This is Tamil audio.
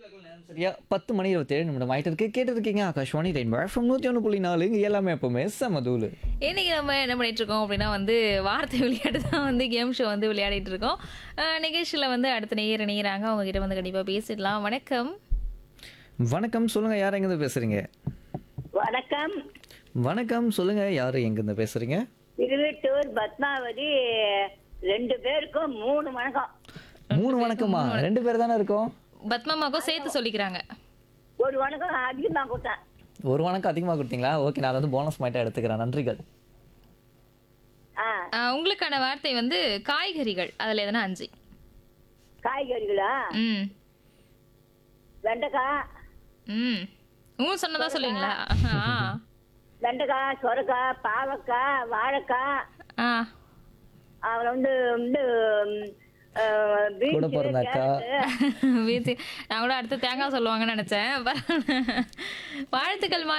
சரியா பத்து மணி இருபத்தேழு நிமிடம் ஆயிட்டு இருக்கு கேட்டு இருக்கீங்க ஆகாஷ்வாணி ரெயின்போ ஃப்ரம் நூற்றி ஒன்று புள்ளி நாலு இங்கே எல்லாமே எப்பவுமே செமதூள் இன்னைக்கு நம்ம என்ன பண்ணிட்டு இருக்கோம் அப்படின்னா வந்து வார்த்தை விளையாட்டு தான் வந்து கேம் ஷோ வந்து விளையாடிட்டு இருக்கோம் அஹ் நிகழ்ச்சியில வந்து அடுத்த நேயர் இணைகிறாங்க அவங்க கிட்ட வந்து கண்டிப்பா பேசிடலாம் வணக்கம் வணக்கம் சொல்லுங்க யார் எங்கேருந்து பேசுறீங்க வணக்கம் வணக்கம் சொல்லுங்க யார் எங்கேருந்து பேசுறீங்க திருவெட்டூர் பத்மாவதி ரெண்டு பேருக்கும் மூணு வணக்கம் மூணு வணக்கமா ரெண்டு பேர் தானே இருக்கோம் பத்மாமாக்கும் சேர்த்து சொல்லிக்கிறாங்க ஒரு வணக்கம் அதிகமாக கொடுத்தேன் ஒரு வணக்கம் அதிகமாக கொடுத்தீங்களா ஓகே நான் அதை வந்து போனஸ் மாயிட்டா எடுத்துக்கிறேன் நன்றிகள் ஆ அஹ் உங்களுக்கான வார்த்தை வந்து காய்கறிகள் அதுல எதனா அஞ்சு காய்கறிகளா ம் வெண்டைக்காய் ம் உங்க சொன்னதா சொல்லுவீங்களா ஆ வெண்டைக்காய் சொரக்காய் பாவக்காய் வாழைக்காய் ஆ அப்புறம் வந்து வந்து ம், பீன்ஸு, கூட பிறந்த அக்கா. கேரட்டு. வீசி நான் கூட அடுத்து தேங்காய் சொல்லுவாங்கன்னு நினைச்சேன் வாழ்த்துக்கள் மா